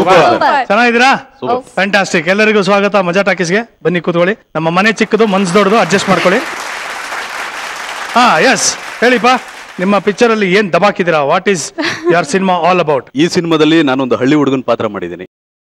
Super ಚೆನ್ನಾಗಿದ್ದೀರಾ fantastic ಎಲ್ಲರಿಗೂ ಸ್ವಾಗತ ಮಜಾ ಟಾಕೀಸ್ಗೆ ಬನ್ನಿ ಕೂತ್ಕೊಳ್ಳಿ ನಮ್ಮ ಮನೆ ಚಿಕ್ಕದು ಮನ್ಸು ದೊಡ್ಡದು ಅಡ್ಜಸ್ಟ್ ಮಾಡ್ಕೊಳ್ಳಿ ಹಾ ಎಸ್ ಹೇಳಿಪ್ಪ ನಿಮ್ಮ ಪಿಕ್ಚರ್ ಅಲ್ಲಿ ಏನ್ ದಬಾಕಿದ್ದೀರಾ what is your cinema all about ಈ ಸಿನಿಮಾದಲ್ಲಿ ನಾನೊಂದು ಹಳ್ಳಿ ಹುಡುಗನ ಪಾತ್ರ ಮಾಡಿದ್ದೀನಿ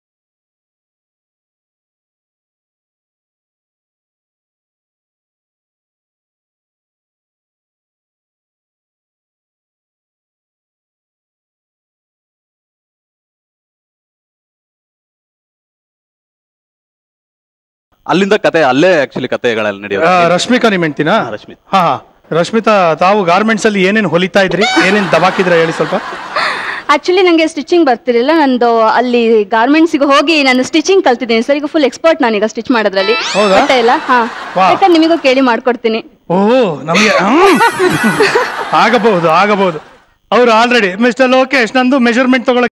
ಅಲ್ಲಿಂದ ಕತೆ ಅಲ್ಲೇ ಆಕ್ಚುಲಿ ಕತೆಗಳೆಲ್ಲ ನಡೆಯೋದು ರಶ್ಮಿಕಾ ನಿಮ್ ಹೆಂಡ್ತಿನಾ ಹಾ, ರಶ್ಮಿತಾ. ಹಾ ಹಾ ರಶ್ಮಿತಾ ತಾವು ಗಾರ್ಮೆಂಟ್ಸ್ ಅಲ್ಲಿ ಏನೇನ್ ಹೊಲಿತಾ ಇದ್ರಿ ಏನೇನ್ ದಬಾಕಿದ್ರ ಹೇಳಿ ಸ್ವಲ್ಪ ಆಕ್ಚುಲಿ ನನಗೆ ಸ್ಟಿಚಿಂಗ್ ಬರ್ತಿರ್ಲಿಲ್ಲ ನಂದು ಅಲ್ಲಿ ಗಾರ್ಮೆಂಟ್ಸ್ಗೆ ಹೋಗಿ ನಾನು ಸ್ಟಿಚಿಂಗ್ ಕಲ್ತಿದ್ದೀನಿ ಸರ್ ಈಗ ಫುಲ್ ಎಕ್ಸ್ಪರ್ಟ್ ನಾನೀಗ ಸ್ಟಿಚ್ ಮಾಡೋದ್ರಲ್ಲಿ ಹೌದಾ? ಗೊತ್ತಾ ಇಲ್ಲ ಹಾ ವಾ. ಬೇಕಾದ್ರೆ ನಿಮಗೂ ಕೇಳಿ ಮಾಡ್ಕೊಡ್ತೀನಿ ಓ ನಮಗೆ ಆಗಬಹುದು ಆಗಬಹುದು ಅವ್ರು ಆಲ್ರೆಡಿ ಮಿಸ್ಟರ್ ಲೋಕೇಶ್ ನಂದು ಮೆಜರ್ಮೆಂಟ್ ತಗೊಳಕ್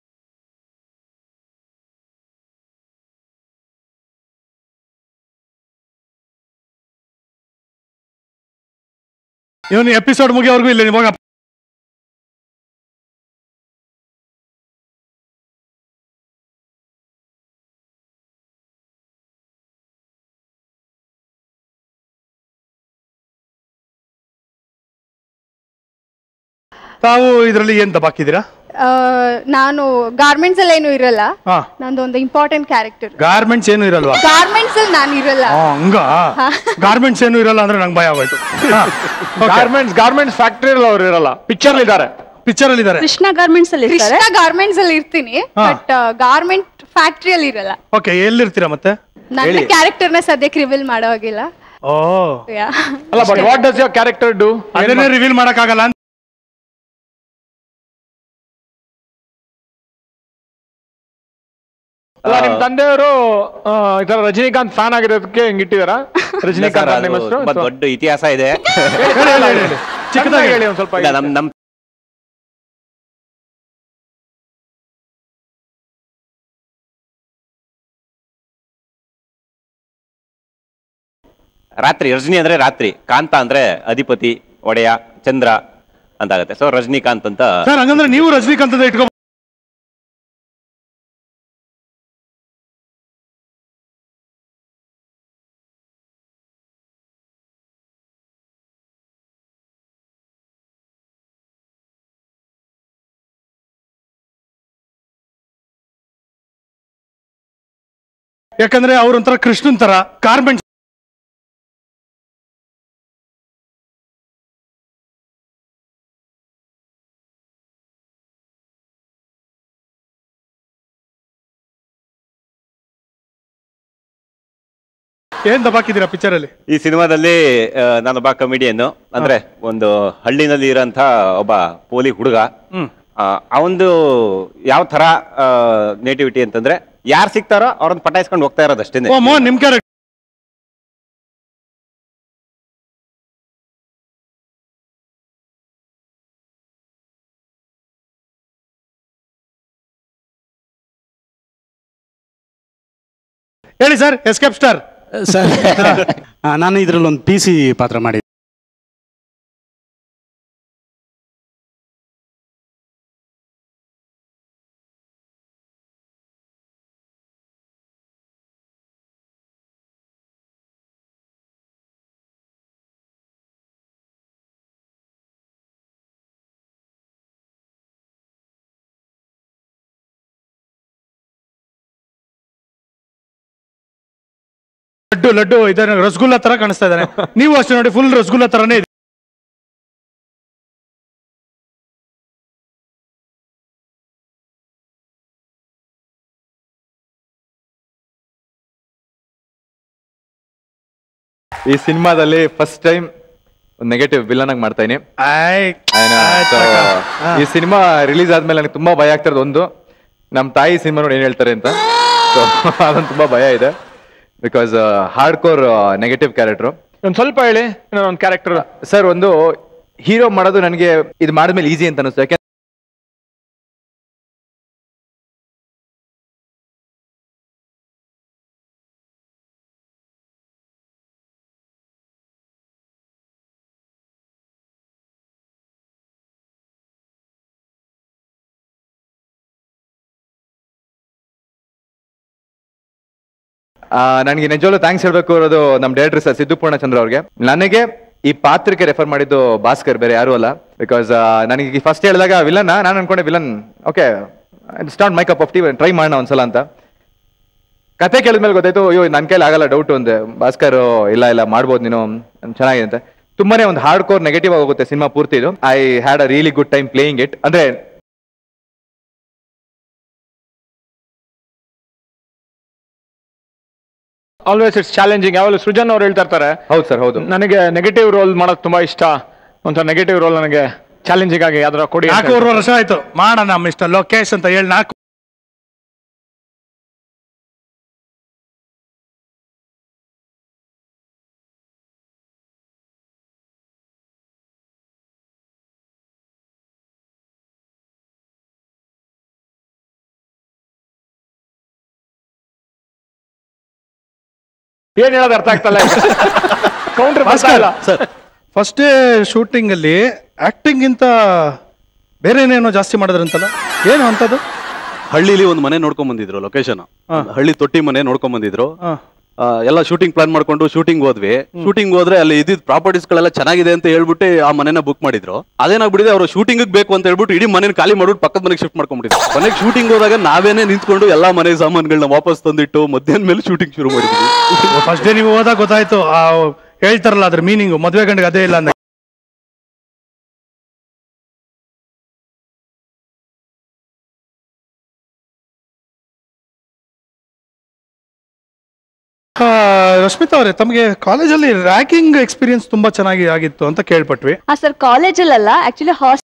ಇವನು ಎಪಿಸೋಡ್ ಮುಗಿಯೋವರೆಗೂ ಇಲ್ಲ ನಿಮಗೆ ತಾವು ಇದರಲ್ಲಿ ಏನ್ ದಬಾಕಿದ್ದೀರಾ ಆ, ನಾನು ಗಾರ್ಮೆಂಟ್ಸ್ ಅಲ್ಲಿ ಏನು ಇರಲ್ಲ ಹಾ ನಂದು ಒಂದು ಇಂಪಾರ್ಟೆಂಟ್ ಕ್ಯಾರೆಕ್ಟರ್ ಗಾರ್ಮೆಂಟ್ಸ್ ಏನು ಇರಲ್ವಾ ಗಾರ್ಮೆಂಟ್ಸ್ ಅಲ್ಲಿ ನಾನು ಇರಲ್ಲ ಆ, ಹಂಗ ಗಾರ್ಮೆಂಟ್ಸ್ ಏನು ಇರಲ್ಲ ಅಂದ್ರೆ ನಂಗೆ ಭಯ ಆಗೋಯ್ತು ಗಾರ್ಮೆಂಟ್ಸ್ ಗಾರ್ಮೆಂಟ್ಸ್ ಫ್ಯಾಕ್ಟ್ರಿ ಅವ್ರು ಇರಲ್ಲ ಪಿಕ್ಚರ್ ಇದ್ದಾರೆ ಪಿಕ್ಚರ್ ಅಲ್ಲಿ ಇದ್ದಾರೆ ಕೃಷ್ಣ ಗಾರ್ಮೆಂಟ್ಸ್ ಅಲ್ಲಿ ಇರ್ತಾರೆ ಕೃಷ್ಣ ಗಾರ್ಮೆಂಟ್ಸ್ ಅಲ್ಲಿ ಇರ್ತೀನಿ ಹಾ. ಬಟ್ ಗಾರ್ಮೆಂಟ್ ಫ್ಯಾಕ್ಟ್ರಿ ಅಲ್ಲಿ ಇರಲ್ಲ ಓಕೆ ಎಲ್ಲಿರ್ತೀರಾ ಮತ್ತೆ ನನ್ನ ಕ್ಯಾರೆಕ್ಟರ್ನ ಸದ್ಯಕ್ಕೆ ರಿವೀಲ್ ಮಾಡೋ ಹಾಗಿಲ್ಲ ಓ Yeah. ಅಲ್ಲ but what does your character do ಅದನ್ನೇ ರಿವೀಲ್ ಮಾಡಕ್ಕಾಗಲ್ಲ ಅಂತ ಅಲ್ಲ ನಿಮ್ ತಂದೆಯವರು ಆ, ಈ ತರ ರಜನಿಕಾಂತ್ ಫ್ಯಾನ್ ಆಗಿರೋದಕ್ಕೆ ಹಿಂಗಿಟ್ಟಿದಾರ ರಜನಿಕಾಂತ್ ಅಂತ ನಿಮ್ಮ ಹೆಸರು ತುಂಬಾ ದೊಡ್ಡ ಇತಿಹಾಸ ಇದೆ ಹೇಳಿ, ಹೇಳಿ, ಹೇಳಿ, ಹೇಳಿ. ಚಿಕ್ಕದಾಗಿ ಚಿಕ್ಕದಾಗಿ ಹೇಳಿ ಒಂದ್ ಸ್ವಲ್ಪ ಇಲ್ಲ, ನಮ್ ನಮ್ ರಾತ್ರಿ ರಜನಿ ಅಂದ್ರೆ ರಾತ್ರಿ ಕಾಂತ ಅಂದ್ರೆ ಅಧಿಪತಿ ಒಡೆಯ ಚಂದ್ರ ಅಂತ ಆಗುತ್ತೆ ಸೊ ರಜನಿಕಾಂತ್ ಅಂತ ಸರ್ ಹಂಗಂದ್ರೆ ನೀವು ರಜನಿಕಾಂತ್ ಅಂತ ಇಟ್ಕೊ ಯಾಕಂದ್ರೆ ಅವ್ರೊಂಥರ ಕೃಷ್ಣನ್ ತರ ಗಾರ್ಮೆಂಟ್ಸ್ ಏನ್ ದಬಾಕಿದ್ದೀರಾ ಪಿಕ್ಚರ್ ಅಲ್ಲಿ ಈ ಸಿನಿಮಾದಲ್ಲಿ ಆ, ನಾನೊಬ್ಬ ಕಮಿಡಿಯನ್ನು ಅಂದ್ರೆ ಒಂದು ಹಳ್ಳಿನಲ್ಲಿ ಇರೋಂಥ ಒಬ್ಬ ಪೋಲಿ ಹುಡುಗ ಅವನದು ಯಾವ ತರ ನೇಟಿವಿಟಿ ಅಂತಂದ್ರೆ ಯಾರು ಸಿಗ್ತಾರೋ ಅವ್ರನ್ನ ಪಟಾಯಿಸ್ಕೊಂಡು ಹೋಗ್ತಾ ಇರೋದಷ್ಟೇ ಓ ಮೋಹನ್ ನಿಮ್ ಕ್ಯಾರೆಕ್ಟರ್ ಹೇಳಿ ಸರ್ ಎಸ್ಕೇಪ್ ಸ್ಟಾರ್ ಸರ್ ಆ, ನಾನು ಇದರಲ್ಲಿ ಒಂದು ಪಿ ಸಿ ಪಾತ್ರ ಮಾಡಿ ಲಡ್ಡು ಲಡ್ಡು ಇದಾರೆ ರಸಗುಲ್ಲ ತರ ಕಾಣಿಸ್ತಾ ಇದ್ದಾನೆ ನೀವು ಅಷ್ಟೇ ನೋಡಿ ಫುಲ್ ರಸಗುಲ್ಲ ತರನೇ ಇದೆ ಈ ಸಿನಿಮಾದಲ್ಲಿ ಫಸ್ಟ್ ಟೈಮ್ ನೆಗೆಟಿವ್ ವಿಲನ್ ಆಗಿ ಮಾಡ್ತಾ ಇದೀನಿ ಆಯ್ ಆಯ್ನಾ? So, ಈ ಸಿನಿಮಾ ರಿಲೀಸ್ ಆದ್ಮೇಲೆ ನನಗೆ ತುಂಬಾ ಭಯ ಆಗ್ತಿರೋದು ಒಂದು ನಮ್ಮ ತಾಯಿ ಸಿನಿಮಾ ನೋಡಿ ಏನ್ ಹೇಳ್ತಾರೆ ಅಂತ ಸೊ ಅದೊಂದು ತುಂಬಾ ಭಯ ಇದೆ because hard core negative character ಒಂದ್ ಸ್ವಲ್ಪ ಹೇಳಿ ಒಂದು ಕ್ಯಾರೆಕ್ಟರ್ ಸರ್ ಒಂದು ಹೀರೋ ಮಾಡೋದು ನನಗೆ ಇದು ಮಾಡಿದ್ಮೇಲೆ ಈಸಿ ಅಂತ ಅನಿಸ್ತು ಯಾಕೆ ನನಗೆ ನಿಜವಾಗ್ಲೂ ಥ್ಯಾಂಕ್ಸ್ ಹೇಳ್ಬೇಕು ಇರೋದು ನಮ್ಮ ಡೈರೆಕ್ಟರ್ ಸರ್ ಸಿದ್ದು ಪೂರ್ಣಚಂದ್ರ ಅವ್ರಿಗೆ ನನಗೆ ಈ ಪಾತ್ರಕ್ಕೆ ರೆಫರ್ ಮಾಡಿದ್ದು ಭಾಸ್ಕರ್ ಬೇರೆ ಯಾರು ಅಲ್ಲ ಬಿಕಾಸ್ ನನಗೆ ಫಸ್ಟ್ ಹೇಳಿದಾಗ ವಿಲನ್ ನಾನು ಅನ್ಕೊಂಡೆ villain okay it's not my cup of tea try ಮಾಡೋಣ ಒಂದ್ಸಲ ಅಂತ ಕತೆ ಕೇಳಿದ್ಮೇಲೆ ಗೊತ್ತಾಯ್ತು ಅಯ್ಯೋ ನನ್ನ ಕೈಲಿ ಆಗಲ್ಲ ಡೌಟ್ ಒಂದೆ ಭಾಸ್ಕರ್ ಇಲ್ಲ ಇಲ್ಲ ಮಾಡ್ಬೋದು ನೀನು ಚೆನ್ನಾಗಿದೆ ಅಂತ ತುಂಬಾನೇ ಒಂದು ಹಾರ್ಡ್ ಕೋರ್ ನೆಗೆಟಿವ್ ಆಗೋಗುತ್ತೆ ಸಿನಿಮಾ ಪೂರ್ತಿ ಇದು I had a really good time playing it ಅಂದ್ರೆ ಆಲ್ವೇಸ್ ಇಟ್ಸ್ ಚಾಲೆಂಜಿಂಗ್ ಯಾವಾಗಲೂ ಸೃಜನ್ ಅವ್ರು ಹೇಳ್ತಾ ಇರ್ತಾರೆ ಹೌದು ಸರ್ ಹೌದು ನನಗೆ ನೆಗೆಟಿವ್ ರೋಲ್ ಮಾಡೋದು ತುಂಬಾ ಇಷ್ಟ ಒಂಥರ ನೆಗೆಟಿವ್ ರೋಲ್ ನನಗೆ ಚಾಲೆಂಜಿಂಗ್ ಆಗಿ ಯಾವ್ದಾರ ಕೊಡಿ ಅಂತ ನಾಲ್ಕೂವರೆ ವರ್ಷ ಆಯ್ತು ಮಾಡೋಣ ಮಿಸ್ಟರ್ ಲೋಕೇಶ್ ಅಂತ ಹೇಳಿ ನಾಲ್ಕು ಏನ್ ಹೇಳೋದು ಅರ್ಥ ಆಗ್ತಲ್ಲ counter Bhaskar first day shooting ಅಲ್ಲಿ ಆಕ್ಟಿಂಗ್ ಗಿಂತ ಬೇರೆ ಏನೇನೋ ಜಾಸ್ತಿ ಮಾಡಿದ್ರಂತಲ್ಲ ಏನು ಅಂತದ್ದು ಹಳ್ಳಿಲಿ ಒಂದು ಮನೆ ನೋಡ್ಕೊಂಡ್ ಬಂದಿದ್ರು ಲೊಕೇಶನ್ ಹಳ್ಳಿ ತೊಟ್ಟಿ ಮನೆ ನೋಡ್ಕೊಂಡ್ ಬಂದಿದ್ರು ಹಾ. ಆ, ಎಲ್ಲ ಶೂಟಿಂಗ್ ಪ್ಲಾನ್ ಮಾಡ್ಕೊಂಡು ಶೂಟಿಂಗ್ ಹೋದ್ವಿ ಶೂಟಿಂಗ್ ಹೋದ್ರೆ ಅಲ್ಲಿ ಇದ್ದಿದ್ ಪ್ರಾಪರ್ಟೀಸ್ ಗಳೆಲ್ಲ ಚೆನ್ನಾಗಿದೆ ಅಂತ ಹೇಳ್ಬಿಟ್ಟು ಆ ಮನೆನ ಬುಕ್ ಮಾಡಿದ್ರು ಅದೇನಾಗ್ಬಿಟ್ಟಿದೆ ಅವರು ಶೂಟಿಂಗ್ ಬೇಕು ಅಂತ ಹೇಳ್ಬಿಟ್ಟು ಇಡೀ ಮನೆ ಖಾಲಿ ಮಾಡ್ಬಿಟ್ಟು ಪಕ್ಕದ ಮನೆಗೆ ಶಿಫ್ಟ್ ಮಾಡ್ಕೊಂಡ್ಬಿಟ್ಟಿದ್ರು ಕೊನೆಗೆ ಶೂಟಿಂಗ್ ಹೋದಾಗ ನಾವೇನೆ ನಿಂತ್ಕೊಂಡು ಎಲ್ಲಾ ಮನೆ ಸಾಮಾನುಗಳನ್ನ ವಾಪಸ್ ತಂದಿಟ್ಟು ಮಧ್ಯಾಹ್ನ ಮೇಲೆ ಶೂಟಿಂಗ್ ಶುರು ಮಾಡಿದ್ವಿ ಫಸ್ಟ್ ಡೇ ನೀವು ಹೋದಾಗ ಗೊತ್ತಾಯ್ತು ಆ ಹೇಳ್ತಾರಲ್ಲ ಅದ್ರ ಮೀನಿಂಗು ಮದ್ವೆ ಗಂಡಿಗೆ ಅದೇ ಇಲ್ಲ ಅಂದ ಆ, ರಶ್ಮಿತಾ ಅವರೇ ತಮಗೆ ಕಾಲೇಜಲ್ಲಿ ರ್ಯಾಕಿಂಗ್ ಎಕ್ಸ್ಪೀರಿಯನ್ಸ್ ತುಂಬಾ ಚೆನ್ನಾಗಿ ಆಗಿತ್ತು ಅಂತ ಕೇಳ್ಪಟ್ವಿ ಹಾ ಸರ್ ಕಾಲೇಜಲ್ಲಲ್ಲ ಆಕ್ಚುಲಿ ಹಾಸ್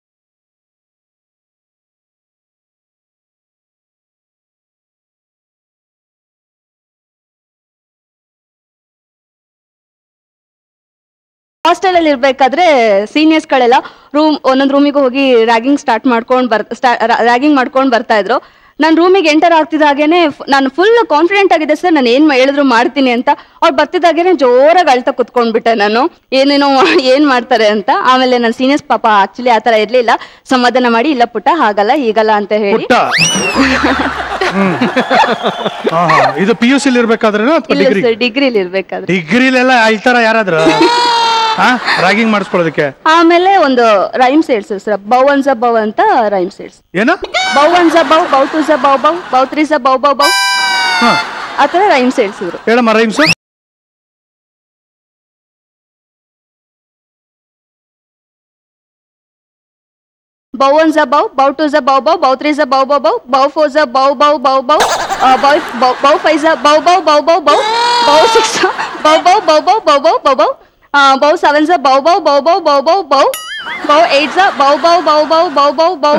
ಹಾಸ್ಟೆಲ್ ಅಲ್ಲಿ ಇರ್ಬೇಕಾದ್ರೆ ಸೀನಿಯರ್ಸ್ ಗಳೆಲ್ಲ ರೂಮ್ ಒಂದೊಂದು ರೂಮಿಗೆ ಹೋಗಿ ರ್ಯಾಗಿಂಗ್ ಸ್ಟಾರ್ಟ್ ಮಾಡ್ಕೊಂಡು ಬರ್ ರ್ಯಾಗಿಂಗ್ ಮಾಡ್ಕೊಂಡು ಬರ್ತಾ ಇದ್ರು ನಾನು ರೂಮಿಗೆ ಎಂಟರ್ ಆಗ್ತಿದ್ದಾಗೇನೆ ಫ್- ನಾನು ಫುಲ್ ಕಾನ್ಫಿಡೆಂಟ್ ಆಗಿದೆ ಸರ್ ನಾನು ಏನ್ ಹೇಳಿದ್ರು ಮಾಡ್ತೀನಿ ಅಂತ ಅವ್ರು ಬರ್ತಿದ್ದಾಗೇನೆ ಜೋರಾಗಿ ಅಳ್ತಾ ಕುತ್ಕೊಂಡ್ಬಿಟ್ಟೆ ನಾನು ಏನೇನೋ ಮಾ- ಏನ್ ಮಾಡ್ತಾರೆ ಅಂತ ಆಮೇಲೆ ನನ್ನ ಸೀನಿಯರ್ಸ್ ಪಾಪ ಆಕ್ಚುಲಿ ಆತರ ಇರ್ಲಿಲ್ಲ ಸಮಾಧಾನ ಮಾಡಿ ಇಲ್ಲ ಪುಟ್ಟ ಹಾಗಲ್ಲ ಹೀಗಲ್ಲ ಅಂತ ಹೇಳಿ ಪುಟ್ಟ ಹ್ಮ್. ಹಾ, ಹಾ. ಇದು ಪಿ ಯು ಸಿಲಿ ಇರ್ಬೇಕಾದ್ರೆ ಅಥವಾ ಇಲ್ಲ ಡಿಗ್ರಿ ಸರ್ ಡಿಗ್ರಿಲಿ ಇರ್ಬೇಕಾದ್ರೆ ಡಿಗ್ರಿಲೆಲ್ಲ ಅಳ್ತಾರ ಯಾರಾದ್ರು ಹಾ ರ್ಯಾಗಿಂಗ್ ಮಾಡಿಸ್ಕೊಳ್ಳೋದಕ್ಕೆ ಆಮೇಲೆ ಒಂದು ರೈಮ್ಸ್ ಹೇಳ್ಸು ಸರ್ ಬೌ ಒನ್ ಝ ಬೌ ಅಂತ ರೈಮ್ಸ್ ಹೇಳ್ಸು ಏನ ಬೌ ಒನ್ ಝ ಬೌ ಬೌ ಟು ಝ ಬೌ ಬೌ ಬೌ ತ್ರೀ ಝ ಬೌ ಬೌ ಬೌ ಹಾ ಆ ಥರ ರೈಮ್ಸ್ ಹೇಳ್ಸಿದ್ರು ಹೇಳಮ್ಮ ರೈಮ್ಸು ಬೌ ಒನ್ ಝ ಬೌ ಬೌ ಟು ಝ ಬೌ ಬೌ ಬೌ ತ್ರೀ ಝ bow bow bow bow four ಝ bow bow bow bow bow bow bow five ಝ bow bow bow bow bow ಬೌ six bow bow bow bow bow bow bow bow bow seven ಝ bow bow bow bow bow bow bow bow eight ಝ bow bow bow bow bow bow bow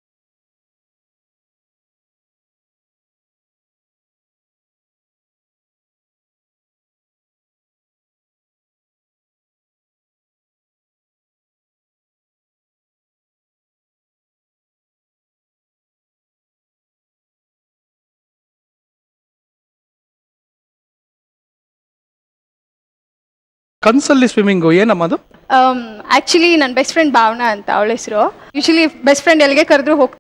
ಕನ್ಸಲ್ಲಿ swimming ಏನಮ್ಮ ಅದು actually ನನ್ನ best friend Bhavana ಅಂತ ಅವಳ ಹೆಸರು usually best friend ಎಲ್ಲಿಗೆ ಕರೆದ್ರು ಹೋಗ್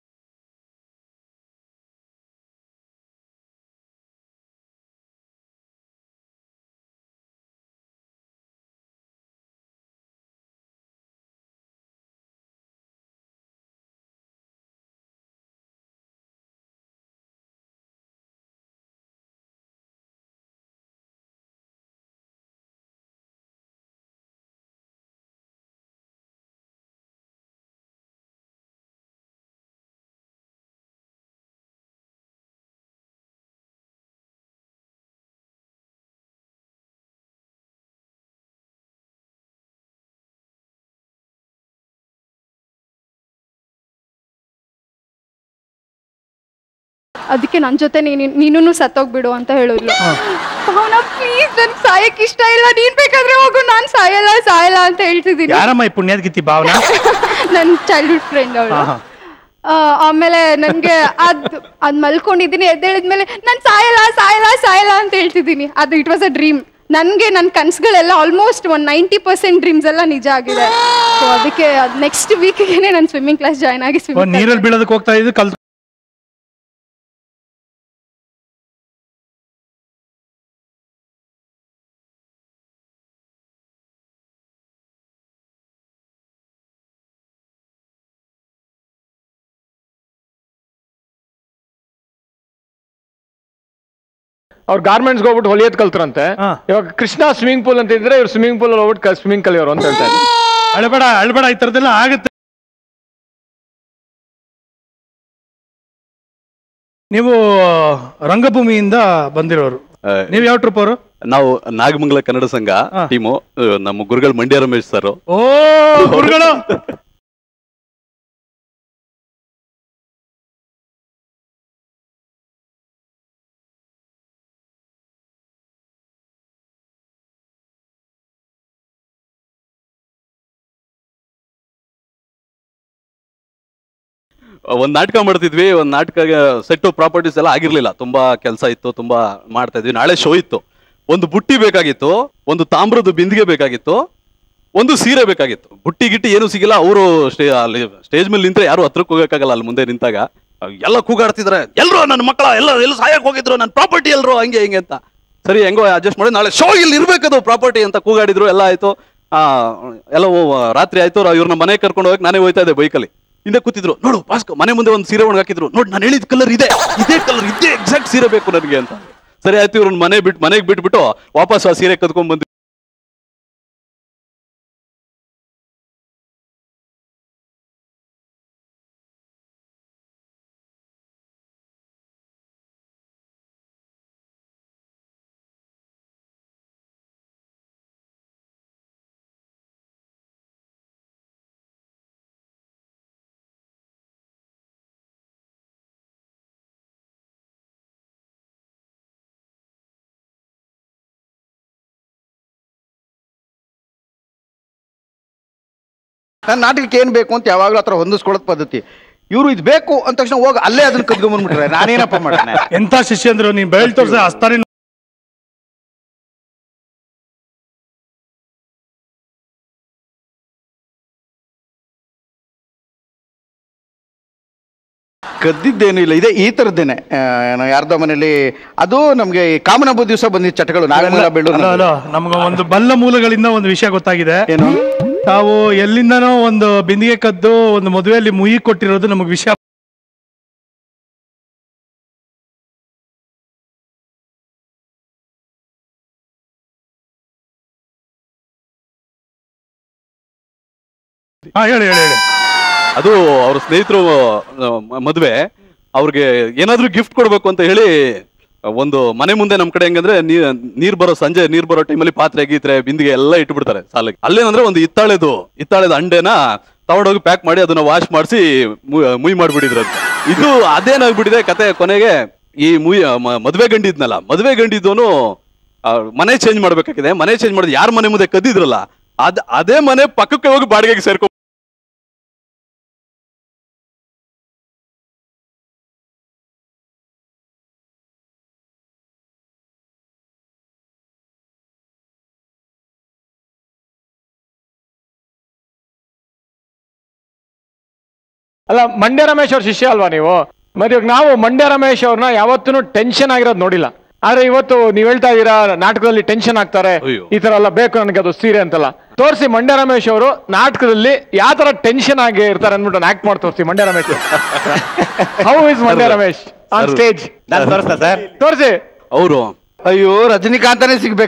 ಅದಕ್ಕೆ ನನ್ನ ಜೊತೆ ನೀನು ನೀನು ಸತ್ತೋಗ್ಬಿಡು ಅಂತ ಹೇಳಿದ್ಲು ಭಾವನಾ ಪ್ಲೀಸ್ ನನ್ಗೆ ಸಾಯಕ್ ಇಷ್ಟ ಇಲ್ಲ ನೀನ್ ಬೇಕಾದ್ರೆ ಹೋಗು ನಾನು ಸಾಯಲ್ಲ ಸಾಯಲ್ಲ ಅಂತ ಹೇಳ್ತಿದ್ದೀನಿ ಯಾರಮ್ಮ ಈ ಪುಣ್ಯದ ಗಿತ್ತಿ ಭಾವನಾ ನನ್ನ ಚೈಲ್ಡ್ಹುಡ್ ಫ್ರೆಂಡ್ ಅವಳು ಹಾ, ಹಾ. ಆಮೇಲೆ ನನಗೆ ಅದ್ ಅದ್ ಮಲ್ಕೊಂಡಿದ್ದೀನಿ ಎದ್ದೇಳಿದ್ಮೇಲೆ ನಾನು ಸಾಯಲ್ಲ ಸಾಯಲ್ಲ ಸಾಯಲ್ಲ ಅಂತ ಹೇಳ್ತಿದ್ದೀನಿ ಅದು ಇಟ್ ವಾಸ್ ಅ ಡ್ರೀಮ್ ನನಗೆ ನನ್ನ ಕನಸುಗಳೆಲ್ಲ ಆಲ್ಮೋಸ್ಟ್ ಒಂದು ನೈಂಟಿ ಪರ್ಸೆಂಟ್ ಡ್ರೀಮ್ಸ್ ಎಲ್ಲ ನಿಜ ಆಗಿದೆ ಸೊ ಅದಕ್ಕೆ ನೆಕ್ಸ್ಟ್ ವೀಕ್ಗೆ ನಾನು ಸ್ವಿಮ್ಮಿಂಗ್ ಕ್ಲಾಸ್ ಜಾಯ್ನ್ ಆಗಿ ಓ, ಸ್ವಿಮ್ಮಿಂಗ್ ನೀರಲ್ಲಿ ಬೀಳೋದಕ್ಕೆ ಹೋಗ್ತಾ ಇದ್ದು ಕಲ್ ಅವ್ರು ಗಾರ್ಮೆಂಟ್ಸ್ ಹೋಗ್ಬಿಟ್ಟು ಹೊಲಿಯೋದ್ ಕಲ್ತ್ರಂತೆ ಹಾ. ಇವಾಗ ಕೃಷ್ಣ ಸ್ವಿಮ್ಮಿಂಗ್ ಪೂಲ್ ಅಂತ ಇದ್ರೆ ಇವ್ರು ಸ್ವಿಮ್ಮಿಂಗ್ ಪೂಲ್ ಹೋಗ್ಬಿಟ್ಟು ಸ್ವಿಮ್ಮಿಂಗ್ ಕಲಿಯೋರು ಅಂತ ಹೇಳ್ತಾ ಇದ್ದಾರೆ ಅಳ್ಬೇಡ ಅಳ್ಬೇಡ ಈ ಥರದ್ದೆಲ್ಲ ಆಗುತ್ತೆ ನೀವು ರಂಗಭೂಮಿಯಿಂದ ಬಂದಿರೋರು ಆ, ನೀವು ಯಾವ ಟ್ರೂಪ್ ಅವರು ನಾವು ನಾಗಮಂಗಲ ಕನ್ನಡ ಸಂಘ ಟೀಮು ನಮ್ಮ ಗುರುಗಳು ಮಂಡ್ಯ ರಮೇಶ್ ಸರ್ ಓ ಗುರುಗಳು ಒಂದ್ ನಾಟಕ ಮಾಡ್ತಿದ್ವಿ ಒಂದ್ ನಾಟಕ ಸೆಟ್ ಪ್ರಾಪರ್ಟೀಸ್ ಎಲ್ಲ ಆಗಿರ್ಲಿಲ್ಲ ತುಂಬಾ ಕೆಲಸ ಇತ್ತು ತುಂಬಾ ಮಾಡ್ತಾ ಇದ್ವಿ ನಾಳೆ ಶೋ ಇತ್ತು ಒಂದು ಬುಟ್ಟಿ ಬೇಕಾಗಿತ್ತು ಒಂದು ತಾಮ್ರದ ಬಿಂದಿಗೆ ಬೇಕಾಗಿತ್ತು ಒಂದು ಸೀರೆ ಬೇಕಾಗಿತ್ತು ಬುಟ್ಟಿ ಗಿಟ್ಟಿ ಏನು ಸಿಗಿಲ್ಲ ಅವರು ಸ್ಟೇ ಅಲ್ಲಿ ಸ್ಟೇಜ್ ಮೇಲೆ ನಿಂತ್ರೆ ಯಾರು ಹತ್ರಕ್ಕೆ ಹೋಗಕ್ಕಾಗಲ್ಲ ಅಲ್ಲಿ ಮುಂದೆ ನಿಂತಾಗ ಎಲ್ಲ ಕೂಗಾಡ್ತಿದ್ರೆ ಎಲ್ರು ನನ್ನ ಮಕ್ಕಳ ಎಲ್ಲ ಎಲ್ಲ ಸಾಯಕ್ ಹೋಗಿದ್ರು ನನ್ನ ಪ್ರಾಪರ್ಟಿ ಎಲ್ರು ಹಂಗೆ ಹಿಂಗೆ ಅಂತ ಸರಿ ಹೆಂಗೋ ಅಡ್ಜಸ್ಟ್ ಮಾಡಿ ನಾಳೆ ಶೋ ಇಲ್ಲಿ ಇರ್ಬೇಕದು ಪ್ರಾಪರ್ಟಿ ಅಂತ ಕೂಗಾಡಿದ್ರು ಎಲ್ಲ ಆಯ್ತು ಆ ಎಲ್ಲ ಓ- ರಾತ್ರಿ ಆಯ್ತು ಇವ್ರನ್ನ ಮನೆ ಕರ್ಕೊಂಡು ಹೋಗಕ್ಕೆ ನಾನೇ ಹೋಯ್ತಾ ಇದ್ದೆ ಬೈಕಲ್ಲಿ ಹಿಂದೆ ಕೂತಿದ್ರು ನೋಡು ಭಾಸ್ಕ ಮನೆ ಮುಂದೆ ಒಂದು ಸೀರೆ ಒಣಗಿ ಹಾಕಿದ್ರು ನೋಡಿ ನಾನು ಹೇಳಿದ ಕಲರ್ ಇದೆ ಇದೇ ಕಲರ್ ಇದೇ ಎಕ್ಸಾಕ್ಟ್ ಸೀರೆ ಬೇಕು ನನಗೆ ಅಂತ ಸರಿ ಆಯ್ತು ಇವ್ರನ್ನ ಮನೆ ಬಿಟ್ಟು ಮನೆಗೆ ಬಿಟ್ಬಿಟ್ಟು ವಾಪಸ್ ಆ ಸೀರೆ ಕದ್ಕೊಂಡ್ ಬಂದ್ವಿ ನನ್ನ ನಾಟಕಕ್ಕೆ ಏನ್ ಬೇಕು ಅಂತ ಯಾವಾಗಲೂ ಹತ್ರ ಹೊಂದಿಸ್ಕೊಳ್ಳೋದ್ ಪದ್ಧತಿ ಇವರು ಇದು ಬೇಕು ಅಂದ ತಕ್ಷಣ ಹೋಗಿ ಅಲ್ಲೇ ಅದನ್ನ ಕದ್ಕೊಂಡ್ಬಂದ್ಬಿಟ್ರೆ ನಾನೇನಪ್ಪ ಮಾಡ್ತಾನೆ ಎಂತ ಶಿಷ್ಯಂದ್ರು ನೀನ್ ಬೆಳ್ ತೋರ್ಸ ಅಸ್ತಾರಿ ಕದ್ದಿದ್ದೇನು ಇಲ್ಲ ಇದೆ ಈ ಥರದ್ದೇನೆ ಆ, ಏನೋ ಯಾರ್ದೋ ಮನೇಲಿ ಅದು ನಮ್ಗೆ ಈ ಕಾಮನ ಹಬ್ಬದ ದಿವಸ ಬಂದಿದ್ದ ಚಟಗಳು ನಾಗಮಂಗಲ ಬೆಳ್ಳೂರು ಅಲ್ಲ ಅಲ್ಲ ನಮ್ಗೆ ಒಂದು ಬಲ್ಲ ಮೂಲಗಳಿಂದ ಒಂದು ವಿಷಯ ಗೊತ್ತಾಗಿದೆ ಏನು ತಾವು ಎಲ್ಲಿಂದನೋ ಒಂದು ಬಿಂದಿಗೆ ಕದ್ದು ಒಂದು ಮದುವೆಯಲ್ಲಿ ಮುಯಿ ಕೊಟ್ಟಿರೋದು ನಮಗೆ ವಿಷಯ ಹಾ ಹೇಳಿ ಹೇಳಿ ಹೇಳಿ ಅದು ಅವ್ರ ಸ್ನೇಹಿತರು ಆ, ಮ- ಮದ್ವೆ ಅವ್ರಿಗೆ ಏನಾದ್ರೂ ಗಿಫ್ಟ್ ಕೊಡ್ಬೇಕು ಅಂತ ಹೇಳಿ ಒಂದು ಮನೆ ಮುಂದೆ ನಮ್ ಕಡೆ ಹೆಂಗಂದ್ರೆ ನೀ- ನೀರ್ ಬರೋ ಸಂಜೆ ನೀರ್ ಬರೋ ಟೈಮಲ್ಲಿ ಪಾತ್ರೆ ಗೀತ್ರೆ ಬಿಂದಿಗೆ ಎಲ್ಲ ಇಟ್ಬಿಡ್ತಾರೆ ಸಾಲಿಗೆ ಅಲ್ಲೇನಂದ್ರೆ ಒಂದು ಇತ್ತಾಳೆದು ಇತ್ತಾಳೆದ ಅಂಡೆನ ತಗೊಂಡೋಗಿ ಪ್ಯಾಕ್ ಮಾಡಿ ಅದನ್ನ ವಾಶ್ ಮಾಡಿಸಿ ಮುಯ್ ಮಾಡ್ಬಿಟ್ಟಿದ್ರು ಅಂತ. ಇದು ಅದೇನಾಗ್ಬಿಟ್ಟಿದೆ ಕತೆ ಕೊನೆಗೆ ಈ ಮುಯ್ ಮ- ಮದ್ವೆ ಗಂಡಿ ಇದ್ನಲ್ಲ ಮದ್ವೆ ಗಂಡಿದ್ದವನು ಮನೆ ಚೇಂಜ್ ಮಾಡ್ಬೇಕಾಗಿದೆ ಮನೆ ಚೇಂಜ್ ಮಾಡಿದ್ ಯಾರ ಮನೆ ಮುಂದೆ ಕದ್ದಿದ್ರಲ್ಲ ಅದ್ ಅದೇ ಮನೆ ಪಕ್ಕಕ್ಕೆ ಹೋಗಿ ಬಾಡಿಗೆಗೆ ಸೇರ್ಕೊ ಅಲ್ಲ ಮಂಡ್ಯ ರಮೇಶ್ ಅವ್ರ ಶಿಷ್ಯ ಅಲ್ವಾ ನೀವು ಮತ್ತೆ ಇವಾಗ ನಾವು ಮಂಡ್ಯ ರಮೇಶ್ ಅವ್ರನ್ನ ಯಾವತ್ತೂ ಟೆನ್ಷನ್ ಆಗಿರೋದು ನೋಡಿಲ್ಲ ಆದ್ರೆ ಇವತ್ತು ನೀವ್ ಹೇಳ್ತಾ ಇದೀರಾ ನಾಟಕದಲ್ಲಿ ಟೆನ್ಷನ್ ಆಗ್ತಾರೆ ಅಯ್ಯೋ. ಈ ತರ ಎಲ್ಲ ಬೇಕು ನನಗೆ ಅದು ಸೀರೆ ಅಂತಲ್ಲ ತೋರಿಸಿ ಮಂಡ್ಯ ರಮೇಶ್ ಅವರು ನಾಟಕದಲ್ಲಿ ಯಾವ ತರ ಟೆನ್ಷನ್ ಆಗಿ ಇರ್ತಾರೆ ಅಂದ್ಬಿಟ್ಟು ಆಕ್ಟ್ ಮಾಡಿ ತೋರಿಸಿ Mandya Ramesh how is Mandya Ramesh on Sir. Stage ನಾನು ತೋರಿಸ್ತಾ ಸರ್ ತೋರಿಸಿ ಅವರು ಅಯ್ಯೋ ರಜನಿಕಾಂತನೇ ಸಿಗ್ಬೇಕು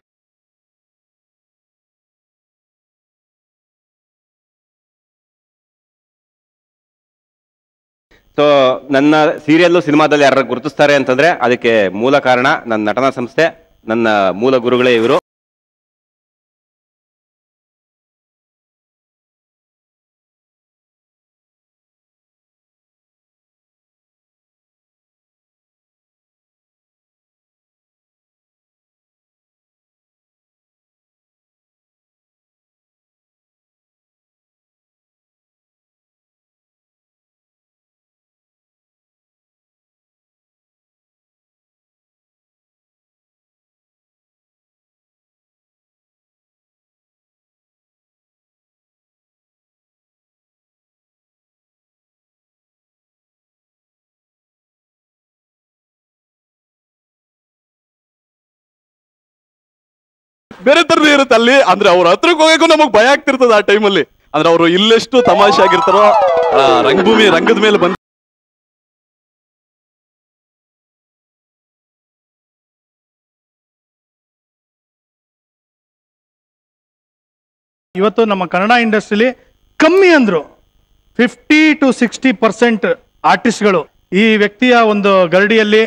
ಸೊ ನನ್ನ ಸೀರಿಯಲ್ಲು ಸಿನಿಮಾದಲ್ಲಿ ಯಾರು ಗುರುತಿಸ್ತಾರೆ ಅಂತಂದ್ರೆ ಅದಕ್ಕೆ ಮೂಲ ಕಾರಣ ನನ್ನ ನಟನಾ ಸಂಸ್ಥೆ ನನ್ನ ಮೂಲ ಗುರುಗಳೇ ಇವರು ಬೇರೆ ತರದೇ ಇರುತ್ತೆ ಅಲ್ಲಿ ಅಂದ್ರೆ ಅವ್ರ ಹತ್ರಕ್ಕೆ ಹೋಗಕ್ಕೂ ನಮಗ್ ಭಯ ಆಗ್ತಿರ್ತದ ಆ ಟೈಮಲ್ಲಿ ಅಂದ್ರೆ ಅವರು ಇಲ್ಲೆಷ್ಟು ತಮಾಷೆ ಆಗಿರ್ತಾರೋ ಆ, ರಂಗಭೂಮಿ ರಂಗದ ಮೇಲೆ ಬಂದ ಇವತ್ತು ನಮ್ಮ ಕನ್ನಡ ಇಂಡಸ್ಟ್ರಿಲಿ ಕಮ್ಮಿ ಅಂದ್ರು ಫಿಫ್ಟಿ ಟು ಸಿಕ್ಸ್ಟಿ ಪರ್ಸೆಂಟ್ ಆರ್ಟಿಸ್ಟ್ಗಳು ಈ ವ್ಯಕ್ತಿಯ ಒಂದು ಗರಡಿಯಲ್ಲಿ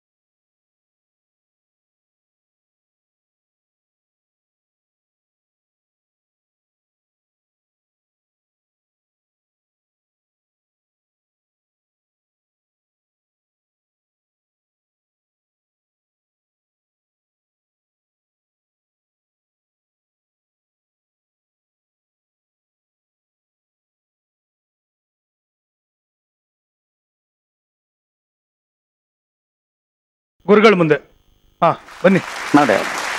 ಗುರುಗಳ ಮುಂದೆ ಹಾ ಬನ್ನಿ ನಾಡೆ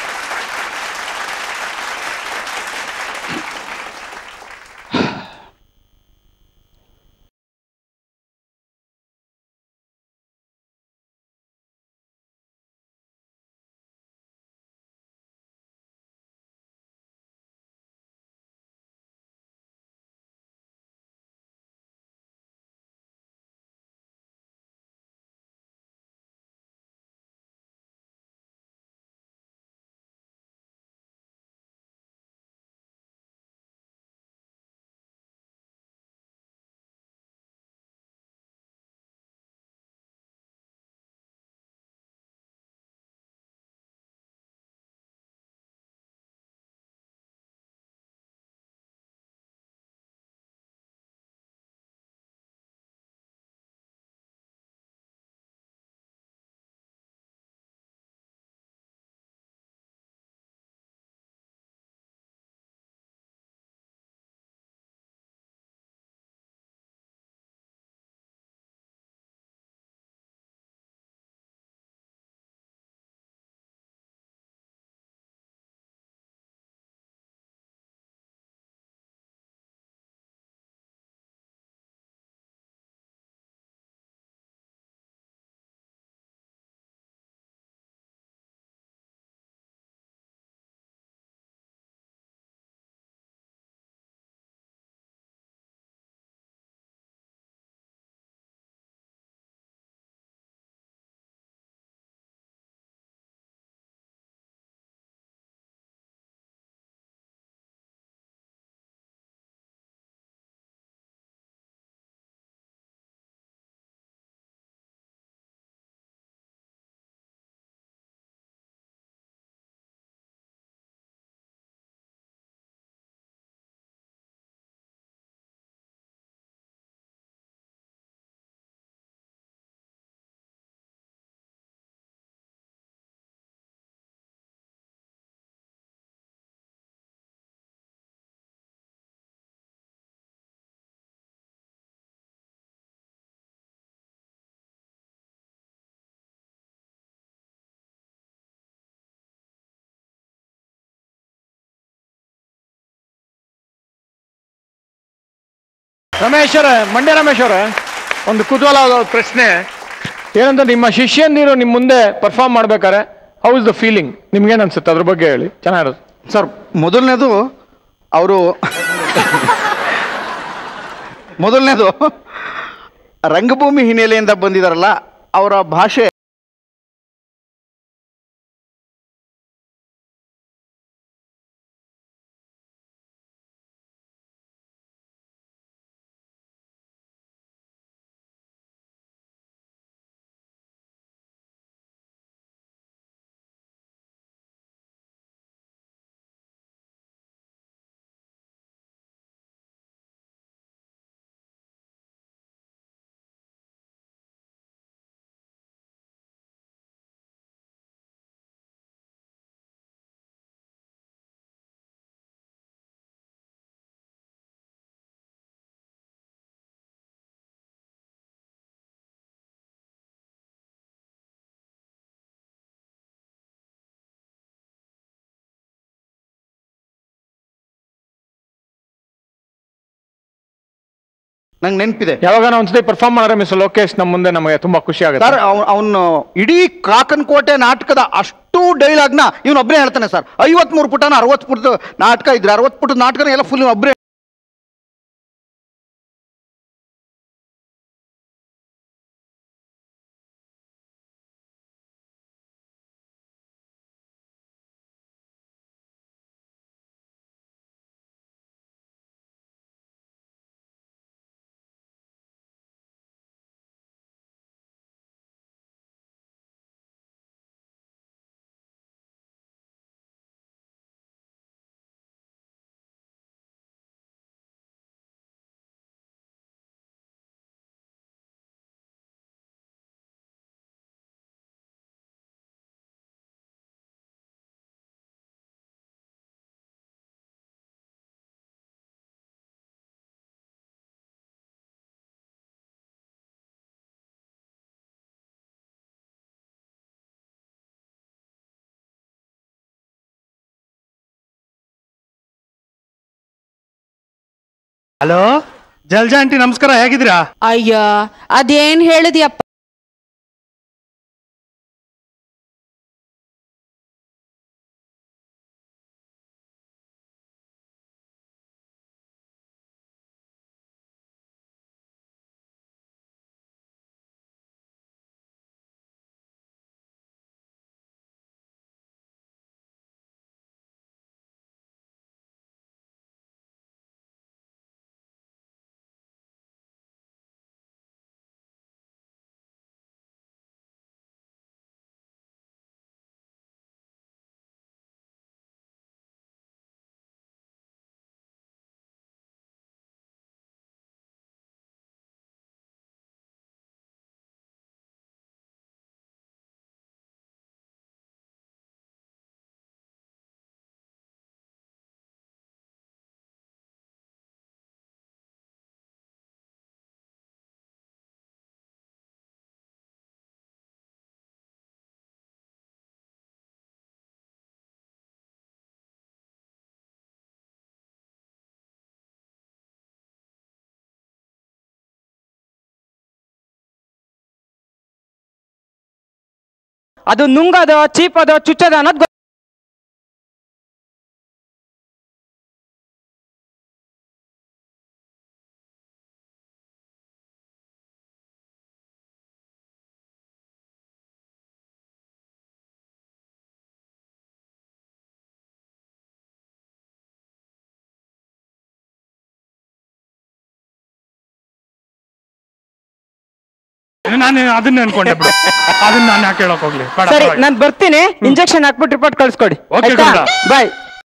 ರಮೇಶ್ ಅವರೇ ಮಂಡ್ಯ ರಮೇಶ್ ಅವರೇ ಒಂದು ಕುತೂಹಲವಾದ ಪ್ರಶ್ನೆ ಏನಂದ್ರೆ ನಿಮ್ಮ ಶಿಷ್ಯಂದಿರು ನಿಮ್ಮ ಮುಂದೆ ಪರ್ಫಾರ್ಮ್ ಮಾಡ್ಬೇಕಾರೆ ಹೌ ಇಸ್ ದ ಫೀಲಿಂಗ್ ನಿಮ್ಗೇನು ಅನ್ಸುತ್ತೆ ಅದ್ರ ಬಗ್ಗೆ ಹೇಳಿ ಚೆನ್ನಾಗಿರೋದು ಸರ್ ಮೊದಲನೇದು ಅವರು ಮೊದಲನೇದು ರಂಗಭೂಮಿ ಹಿನ್ನೆಲೆಯಿಂದ ಬಂದಿದಾರಲ್ಲ ಅವರ ಭಾಷೆ ನಂಗೆ ನೆನಪಿದೆ ಯಾವಾಗ ಒಂದ್ಸತಿ ಪರ್ಫಾರ್ಮ್ ಮಾಡಿದ್ರೆ ಮಿಸ್ ಲೋಕೇಶ್ ನಮ್ಮ ಮುಂದೆ ನಮಗೆ ತುಂಬಾ ಖುಷಿ ಆಗುತ್ತೆ ಸರ್ ಅವನು ಇಡೀ ಕಾಕನ್ ಕೋಟೆ ನಾಟಕದ ಅಷ್ಟು ಡೈಲಾಗ್ನ ಇವನು ಒಬ್ಬನೇ ಹೇಳ್ತಾನೆ ಸರ್ ಐವತ್ಮೂರು ಪುಟನ ಅರವತ್ತು ಪುಟದ ನಾಟಕ ಇದ್ರೆ ಅರವತ್ತು ಪುಟದ ನಾಟಕನ ಎಲ್ಲ ಫುಲ್ ಒಬ್ಬರೇ ಹಲೋ ಜಲ್ಜಾ ಆಂಟಿ ನಮಸ್ಕಾರ ಹೇಗಿದ್ದೀರಾ ಅಯ್ಯ ಅದೇನ್ ಹೇಳಿದ್ಯಪ್ಪ ಅದು ನುಂಗದ ಚೀಪದ ಚುಚ್ಚದ ಅನ್ನೋದು ಗೊತ್ತು. ನಾನು ಅದನ್ನ ಅನ್ಕೊಂಡೆ ಬಿಡು ಅದನ್ನ ನಾನು ಯಾಕೆ ಹೇಳಕ್ ಹೋಗ್ಲಿ ಬೇಡ ಸರಿ ಪರವಾಗಿಲ್ಲ. ನಾನು ಬರ್ತೀನಿ ಇಂಜೆಕ್ಷನ್ ಹಾಕ್ಬಿಟ್ಟು ರಿಪೋರ್ಟ್ ಕಳ್ಸ್ಕೊಡಿ Okay, Gowda. Boy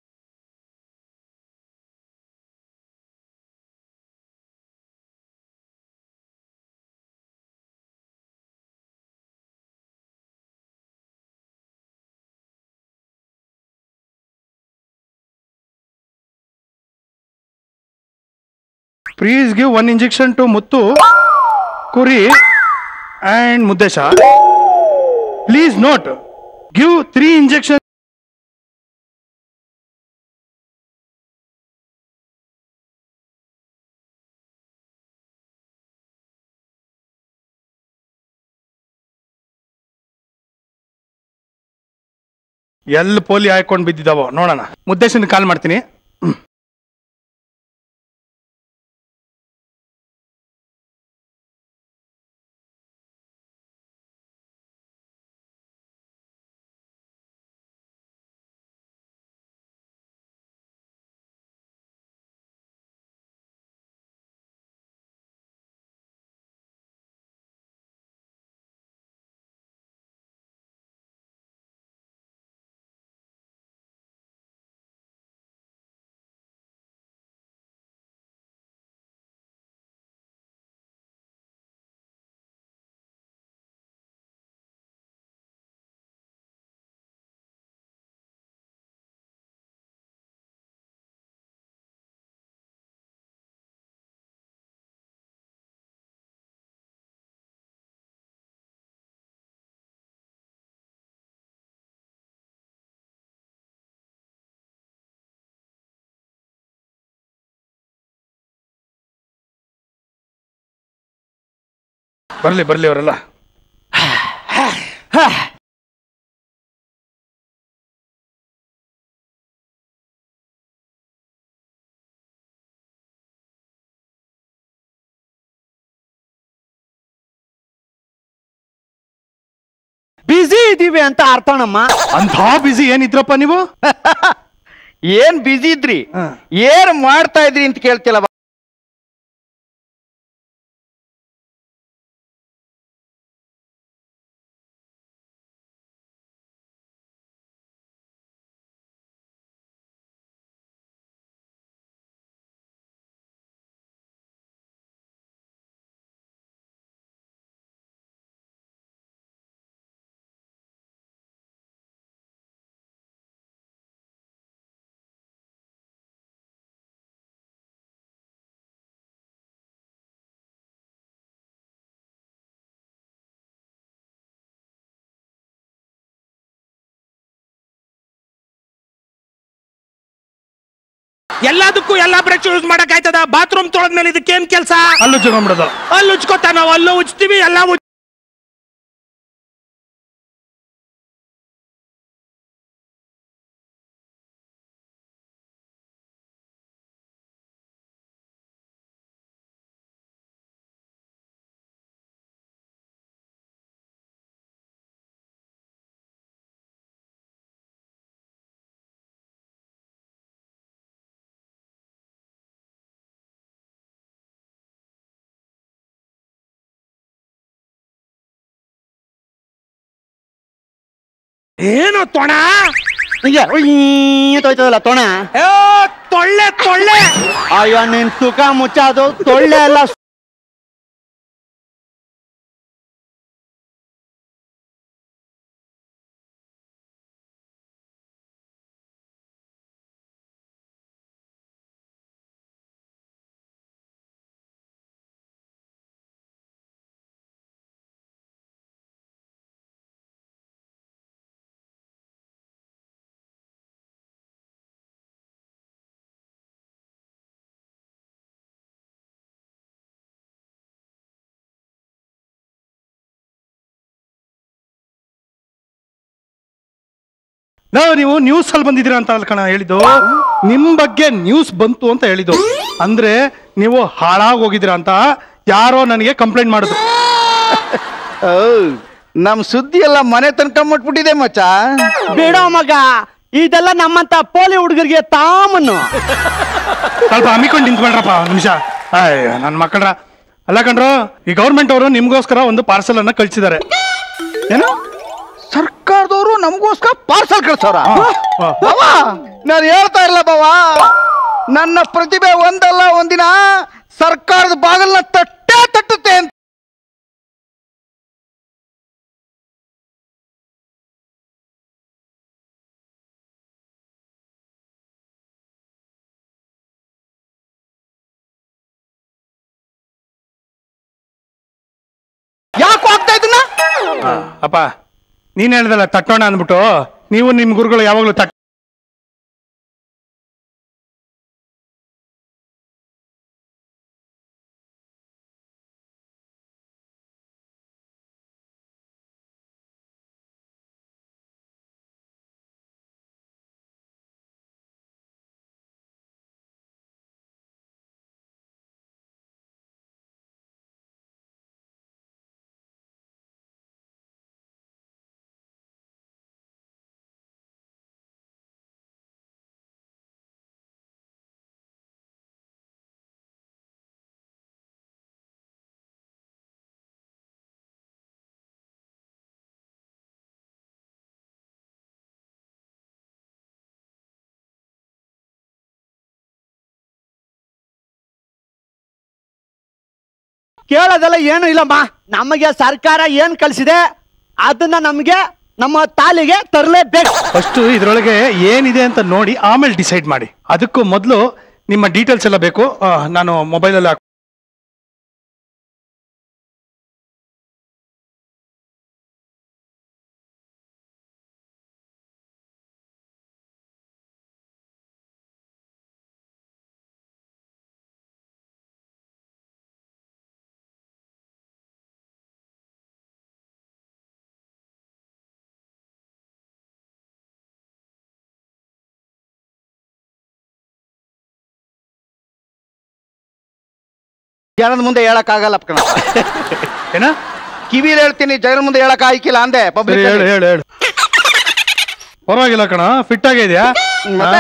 please give one injection to Muthu ಕುರಿ and Muddesha please note give three injection ಎಲ್ಲಿ ಪೋಲಿ ಹಾಕೊಂಡು ಬಿದ್ದಿದ್ದಾವೋ ನೋಡೋಣ ಮುದ್ದೇಶನ್ ಕಾಲ್ ಮಾಡ್ತೀನಿ ಬರ್ಲಿ ಬರ್ಲಿ ಅವರೆಲ್ಲ ಬಿಸಿ ಇದೀವಿ ಅಂತ ಅರ್ಥಣಮ್ಮ ಅಂಥ ಬಿಸಿ ಏನಿದ್ರಪ್ಪ ನೀವು ಏನ್ ಬಿಸಿ ಇದ್ರಿ ಏನ್ ಮಾಡ್ತಾ ಇದ್ರಿ ಅಂತ ಕೇಳ್ತಿಲ್ಲ ಎಲ್ಲದಕ್ಕೂ ಎಲ್ಲಾ ಬ್ರಷ್ ಯೂಸ್ ಮಾಡಕ್ ಆಯ್ತದ ಬಾತ್ರೂಮ್ ತೊಳೆದ್ಮೇಲೆ ಇದಕ್ಕೇನ್ ಕೆಲಸ ಅಲ್ಲೂ ಚುಗೊಂಬಿಡೋದು ಅಲ್ಲಿ ಉಜ್ಕೋತ ನಾವು ಅಲ್ಲೂ ಉಜ್ತೀವಿ ಎಲ್ಲ ಉಜ್ ಏನು ತೊಣ ಹಿಂಗೆ ತೊಯ್ತದಲ್ಲ ತೊಣ ಏ, ತೊಳ್ಳೆ ತೊಳ್ಳೆ ಅಯ್ಯೋ ನಿನ್ ಸುಖ ಮುಚ್ಚಾದು ತೊಳ್ಳೆ ಎಲ್ಲ ನಾವು ನೀವು ನ್ಯೂಸ್ ಅಲ್ಲಿ ಬಂದಿದ್ದೀರಾ ಅಂತ ಅಲ್ಲ ಕಣ ಹೇಳಿದ್ದು ನಿಮ್ ಬಗ್ಗೆ ನ್ಯೂಸ್ ಬಂತು ಅಂತ ಹೇಳಿದ್ದು ಅಂದ್ರೆ ನೀವು ಹಾಳಾಗಿ ಹೋಗಿದ್ದೀರಾ ಅಂತ ಯಾರೋ ನನಗೆ ಕಂಪ್ಲೇಂಟ್ ಮಾಡಿದ್ರು ನಮ್ ಸುದ್ದಿ ಎಲ್ಲ ಮನೆ ತನಕ ಮುಟ್ಬಿಟ್ಟಿದೆ ಮಚ್ಚ ಬೇಡ ಮಗ ಇದೆಲ್ಲ ನಮ್ಮಂತ ಪೋಲಿ ಹುಡುಗರಿಗೆ ತಾಮನ್ನು ಸ್ವಲ್ಪ ಹಮ್ಮಿಕೊಂಡು ನಿಂತ್ಕೊಳ್ರಪ್ಪ ಒಂದ್ ನಿಮಿಷ ಅಯ್ಯ ನನ್ನ ಮಕ್ಕಳ್ರ ಅಲ್ಲ ಕಣ್ರು ಈ ಗೌರ್ಮೆಂಟ್ ಅವರು ನಿಮ್ಗೋಸ್ಕರ ಒಂದು ಪಾರ್ಸಲ್ ಅನ್ನ ಕಳ್ಸಿದ್ದಾರೆ ಏನು ಸರ್ಕಾರದವರು ನಮಗೋಸ್ಕರ ಪಾರ್ಸಲ್ ಕಳ್ಸವ್ರ ಹಾ. ಬಾವ ನಾನು ಹೇಳ್ತಾ ಇರಲ್ಲ ಬಾವ ನನ್ನ ಪ್ರತಿಭೆ ಒಂದಲ್ಲ ಒಂದಿನ ಸರ್ಕಾರದ ಬಾಗಲ್ನ ತಟ್ಟೆ ತಟ್ಟುತ್ತೆ ಅಂತ ಯಾಕೆ ಹೋಗ್ತಾ ಇದನ್ನ ಅಪ್ಪ ನೀನ್ ಹೇಳ್ದಲ್ಲ ತಟ್ಟೋಣ ಅಂದ್ಬಿಟ್ಟು ನೀವು ನಿಮ್ ಗುರುಗಳು ಯಾವಾಗ್ಲೂ ತಟ್ ಕೇಳೋದೆಲ್ಲ ಏನು ಇಲ್ಲಮ್ಮ ನಮಗೆ ಸರ್ಕಾರ ಏನ್ ಕಳ್ಸಿದೆ ಅದನ್ನ ನಮಗೆ ನಮ್ಮ ತಾಲಿಗೆ ತರಲೇಬೇಕು ಫಸ್ಟ್ ಇದ್ರೊಳಗೆ ಏನಿದೆ ಅಂತ ನೋಡಿ ಆಮೇಲೆ ಡಿಸೈಡ್ ಮಾಡಿ ಅದಕ್ಕೂ ಮೊದಲು ನಿಮ್ಮ ಡೀಟೇಲ್ಸ್ ಎಲ್ಲ ಬೇಕು ಆ, ನಾನು ಮೊಬೈಲಲ್ಲಿ ಹಾಕ್ ಜನದ ಮುಂದೆ ಹೇಳಕ್ ಆಗಲ್ಲ ಕಣ ಏನ ಕಿವಿಲಿ ಹೇಳ್ತೀನಿ ಜನರ ಮುಂದೆ ಹೇಳಕ್ ಆಯ್ಕಿಲ್ಲ ಅಂದೆ ಸರಿ ಪಬ್ಲಿಕ್ ಹೇಳು ಹೇಳು ಹೇಳು ಪರವಾಗಿಲ್ಲ ಕಣ ಫಿಟ್ ಆಗಿದ್ಯಾ ಮತ್ತೆ?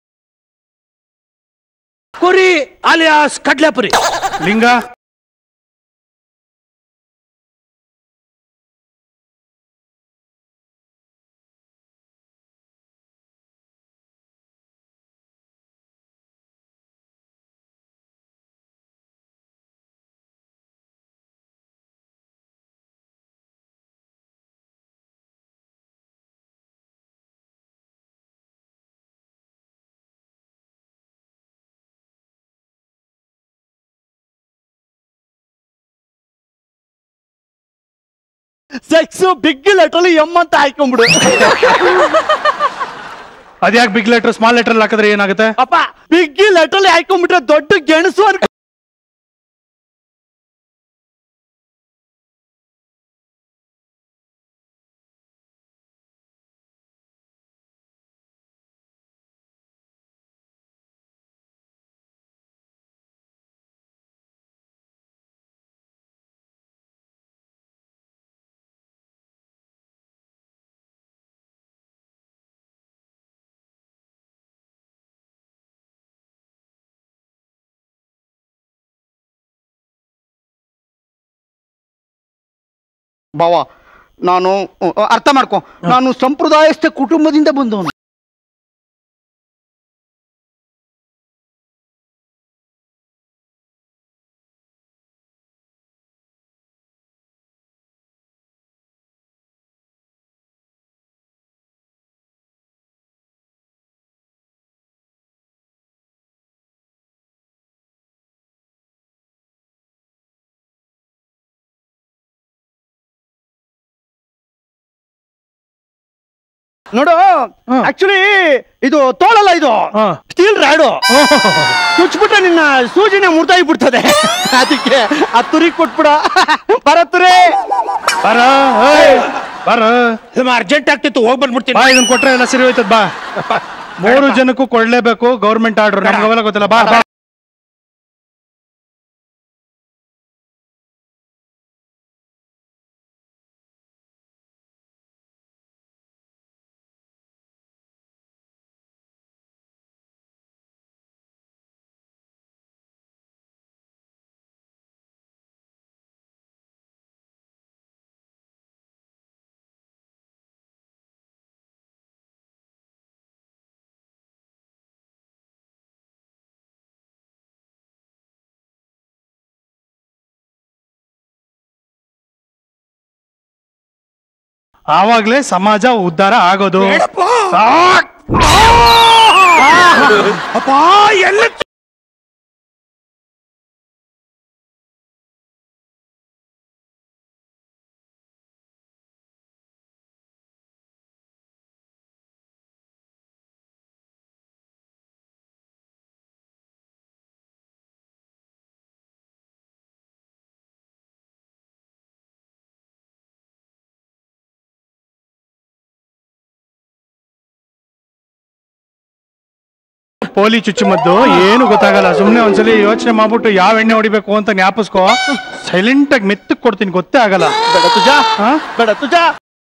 ಕುರಿ ಅಲಿಯಾಸ್ ಕಡ್ಲೆಪುರಿ ಲಿಂಗ ಸೆಕ್ಸ್ ಬಿಗ್ ಲೆಟರ್ ಎಮ್ ಅಂತ ಹಾಕೊಂಡ್ಬಿಡು ಅದ್ಯಾಕೆ ಬಿಗ್ ಲೆಟರ್ ಸ್ಮಾಲ್ ಲೆಟರ್ ಹಾಕಿದ್ರೆ ಏನಾಗುತ್ತೆ ಅಪ್ಪ ಬಿಗ್ ಲೆಟರ್ ಹಾಕೊಂಡ್ಬಿಟ್ರೆ ದೊಡ್ಡ ಗೆಣಸು ಅನ್ಕೊ ಬಾವ ನಾನು ಅ, ಅರ್ಥ ಮಾಡ್ಕೊ ನಾನು ಸಂಪ್ರದಾಯಸ್ಥ ಕುಟುಂಬದಿಂದ ಬಂದವನು ನೋಡು ಆಕ್ಚುಲಿ ಇದು ತೋಳಲ್ಲ ಇದು ಸ್ಟೀಲ್ ರಾಡು ಚುಚ್ಬಿಟ್ರೆ ನಿನ್ನ ಸೂಜಿನ ಮುರ್ದಾಗಿ ಬಿಡ್ತದೆ ಅದಕ್ಕೆ ಆ ತುರಿ ಕೊಟ್ಬಿಡ ಬರ ತುರಿ ಬರ ಏಯ್, ಬರ ಅರ್ಜೆಂಟ್ ಆಗ್ತಿತ್ತು ಹೋಗ್ ಬಂದ್ಬಿಡ್ತೀನಿ ಬಾ ಇದನ್ನ ಕೊಟ್ರೆ ಎಲ್ಲ ಸರಿ ಹೋಯ್ತದ ಬಾ ಮೂರು ಜನಕ್ಕೂ ಕೊಡ್ಲೇಬೇಕು ಗೌರ್ಮೆಂಟ್ ಆರ್ಡರ್ ನಮ್ಗೆ ಅವೆಲ್ಲ ಗೊತ್ತಿಲ್ಲ ಬಾ ಬಾ ಆವಾಗ್ಲೇ ಸಮಾಜ ಉದ್ಧಾರ ಆಗೋದು ಅಪ್ಪ ಎಲ್ಲ ಪೋಲಿ ಚುಚ್ಚುಮದ್ದು ಏನು ಗೊತ್ತಾಗಲ್ಲ ಸುಮ್ನೆ ಒಂದ್ಸಲಿ ಯೋಚನೆ ಮಾಡ್ಬಿಟ್ಟು ಯಾವ ಎಣ್ಣೆ ಹೊಡಿಬೇಕು ಅಂತ ಜ್ಞಾಪಿಸ್ಕೋ ಸೈಲೆಂಟ್ ಆಗಿ ಮೆತ್ತಕ್ ಕೊಡ್ತೀನಿ ಗೊತ್ತೇ ಆಗಲ್ಲ ಬೇಡ ತುಜಾ ಬೇಡ ತುಜಾ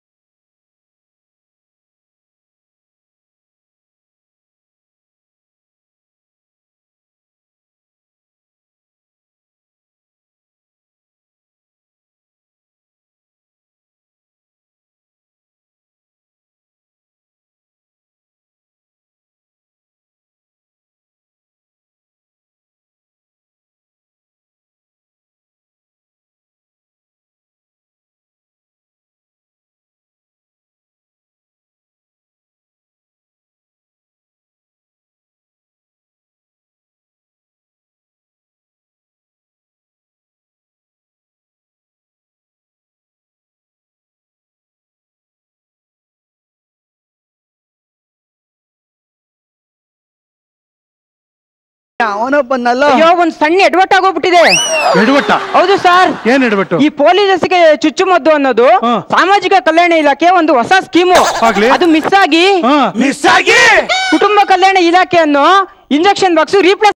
ಅವನೊಬ್ಬನಲ್ಲ ಅಯ್ಯೋ ಒಂದ್ ಸಣ್ಣ ಎಡವಟ್ ಆಗೋಗ್ಬಿಟ್ಟಿದೆ ಎಡವಟ್ಟ ಹೌದು ಸರ್ ಏನ್ ಎಡವಟ್ಟು ಈ ಪೊಲೀಸರಿಗೆ ಚುಚ್ಚುಮದ್ದು ಅನ್ನೋದು ಸಾಮಾಜಿಕ ಕಲ್ಯಾಣ ಇಲಾಖೆ ಒಂದು ಹೊಸ ಸ್ಕೀಮು ಅದು ಮಿಸ್ ಆಗಿ ಮಿಸ್ ಆಗಿ ಕುಟುಂಬ ಕಲ್ಯಾಣ ಇಲಾಖೆಯನ್ನು ಇಂಜೆಕ್ಷನ್ ಬಾಕ್ಸ್ ರೀಪ್ಲೇಸ್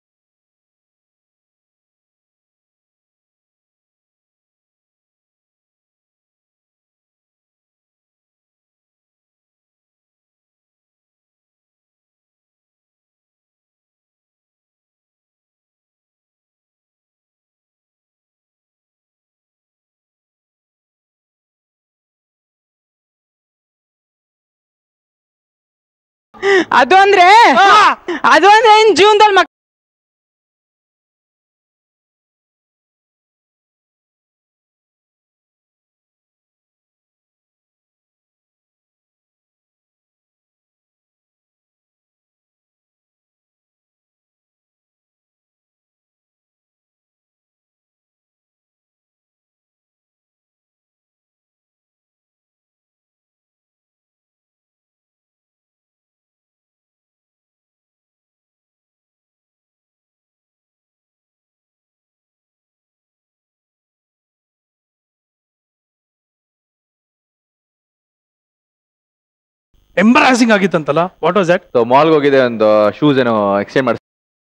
ಅದು ಅಂದ್ರೆ ಅದು ಅಂದ್ರೆ ಇನ್ ಜೀವನದಲ್ಲಿ ಮಕ್ ಎಂಬರಾಸಿಂಗ್ ಆಗಿತ್ತಂತಲ್ಲ ವಾಟ್ ವಾಸ್ ದಟ್ ಸೊ ಮಾಲ್ಗೆ ಹೋಗಿದೆ ಒಂದು ಶೂಸ್ ಏನೋ ಎಕ್ಸ್ಚೇಂಜ್ ಮಾಡಿ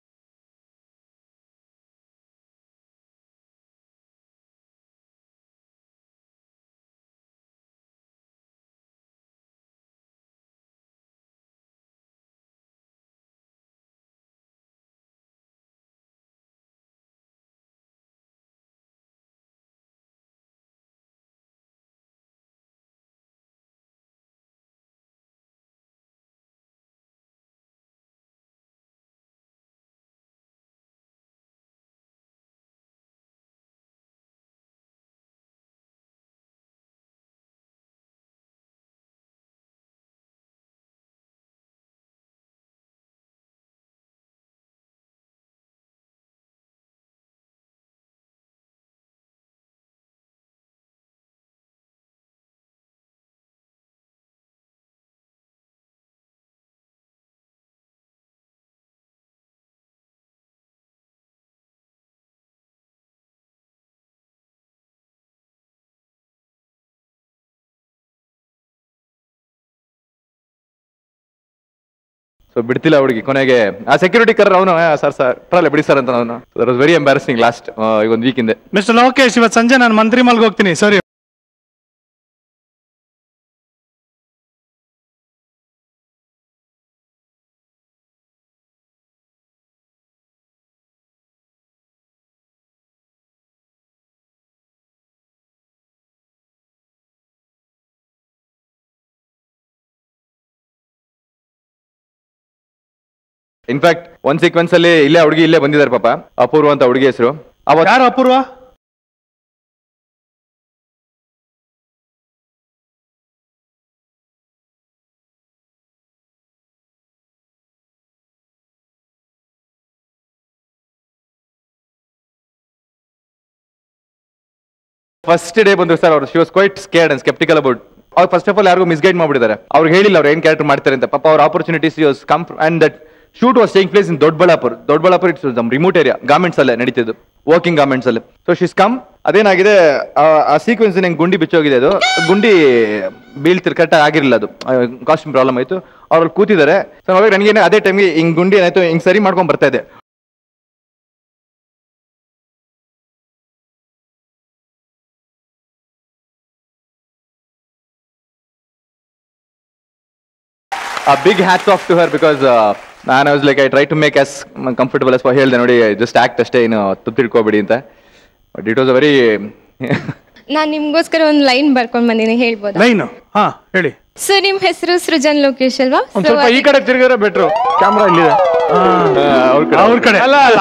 ಸೊ ಬಿಡ್ತಿಲ್ಲ ಹುಡುಗಿ ಕೊನೆಗೆ ಆ ಸೆಕ್ಯೂರಿಟಿ ಕರ್ ಅವನು ಸರ್ ಸರ್ ಪರಲ್ಲ ಬಿಡಿ ಸರ್ ಅಂತ ಅವನು that was very embarrassing last ಈಗ ಒಂದು ವೀಕ್ ಹಿಂದೆ ಮಿಸ್ಟರ್ ಲೋಕೇಶ್ ಇವತ್ತು ಸಂಜೆ ನಾನು ಮಂತ್ರಿ ಮಲ್ಗೆ ಹೋಗ್ತೀನಿ ಸರಿ ಇನ್ಫ್ಯಾಕ್ಟ್ ಒಂದ್ ಸೀಕ್ವೆನ್ಸ್ ಅಲ್ಲಿ ಇಲ್ಲೇ ಹುಡುಗಿ ಇಲ್ಲೇ ಬಂದಿದ್ದಾರೆ ಪಾಪ ಅಪೂರ್ವ ಅಂತ ಹುಡುಗಿ ಹೆಸರು ಅವತ್ತು ಯಾರು ಅಪೂರ್ವ ಫಸ್ಟ್ ಡೇ ಬಂದ್ರು ಸರ್ ಅವರು she was quite scared and sceptical about ಅವ್ರು ಫಸ್ಟ್ ಆಫ್ ಆಲ್ ಯಾರಿಗೂ ಮಿಸ್ಗೈಡ್ ಮಾಡ್ಬಿಟ್ಟಿದ್ದಾರೆ ಅವ್ರು ಹೇಳಿಲ್ಲ ಅವ್ರು ಏನ್ ಕ್ಯಾರೆಕ್ಟರ್ ಮಾಡ್ತಾರೆ ಅಂತ ಪಾಪ ಅವ್ರ opportunities use come and that shoot was take place in Doddaballapur Doddaballapur it's ನಮ್ ರಿಮೋಟ್ ಏರಿಯಾ ಗಾರ್ಮೆಂಟ್ಸ್ ಅಲ್ಲೇ ನಡೀತಿದ್ದು ವರ್ಕಿಂಗ್ ಗಾರ್ಮೆಂಟ್ಸ್ ಅಲ್ಲಿ ಸೊ ಶಿಸ್ ಕಮ್ ಅದೇನಾಗಿದೆ ಆ- ಆ ಸೀಕ್ವೆನ್ಸ್ ನಂಗೆ ಗುಂಡಿ ಬಿಚ್ಚೋಗಿದೆ ಅದು ಗುಂಡಿ ಬೀಳ್ತಿರ್ ಕರೆಕ್ಟ್ ಆಗಿರಲಿಲ್ಲ ಅದು ಕಾಸ್ಟ್ಯೂಮ್ ಪ್ರಾಬ್ಲಮ್ ಆಯ್ತು ಅವ್ರಲ್ಲಿ ಕೂತಿದ್ದಾರೆ ಸೊ ಅವಾಗ ನನಗೆ ಅದೇ ಟೈಮ್ಗೆ ಹಿಂಗ್ ಗುಂಡಿ ಏನಾಯ್ತು ಹಿಂಗ್ ಸರಿ ಮಾಡ್ಕೊಂಡ್ ಬರ್ತಾ ಇದೆ a big hats off to her because uh, ನಾನು was like I try to make as comfortable as ಹೇಳ್ದೆ ನೋಡಿ ಜಸ್ಟ್ ಆಕ್ಟ್ ಅಷ್ಟೇ ಏನು ತಪ್ಪು ತಿಳ್ಕೊಬೇಡಿ ಅಂತ but it was a very ನಾನು ನಿಮ್ಗೋಸ್ಕರ ಒಂದು ಲೈನ್ ಬರ್ಕೊಂಡ್ ಬಂದಿನಿ ಹೇಳ್ಬೋದಾ ಲೈನು ಹಾ ಹೇಳಿ ಸರ್ ನಿಮ್ ಹೆಸರು ಸೃಜನ್ ಲೋಕೇಶ್ ಅಲ್ವಾ ಒಂದ್ So ಸ್ವಲ್ಪ ಈ ಕಡೆ ತಿರುಗಿದ್ರೆ ಬೆಟ್ರು ಕ್ಯಾಮ್ರಾ ಇಲ್ಲಿದೆ ಅವ್ರ ಕಡೆ ಅಲ್ಲ ಅಲ್ಲ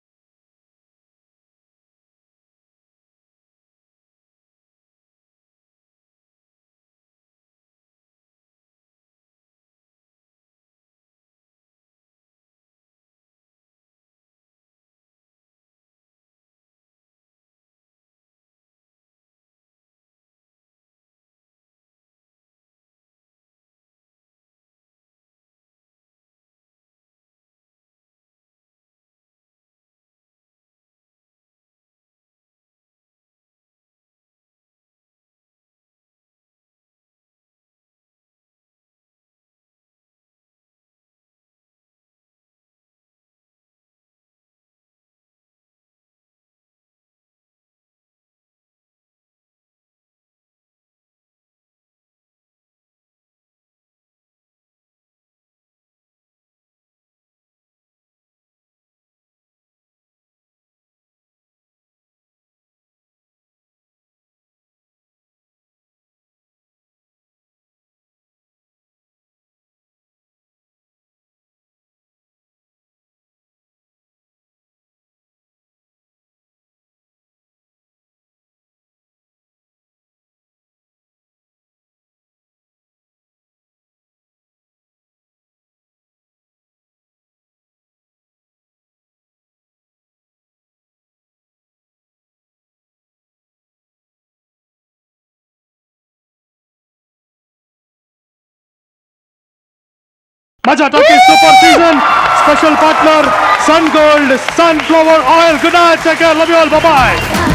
Maja Talkies Super Season special partner Sun Gold Sunflower Oil. Good night, take care, love you all, bye bye.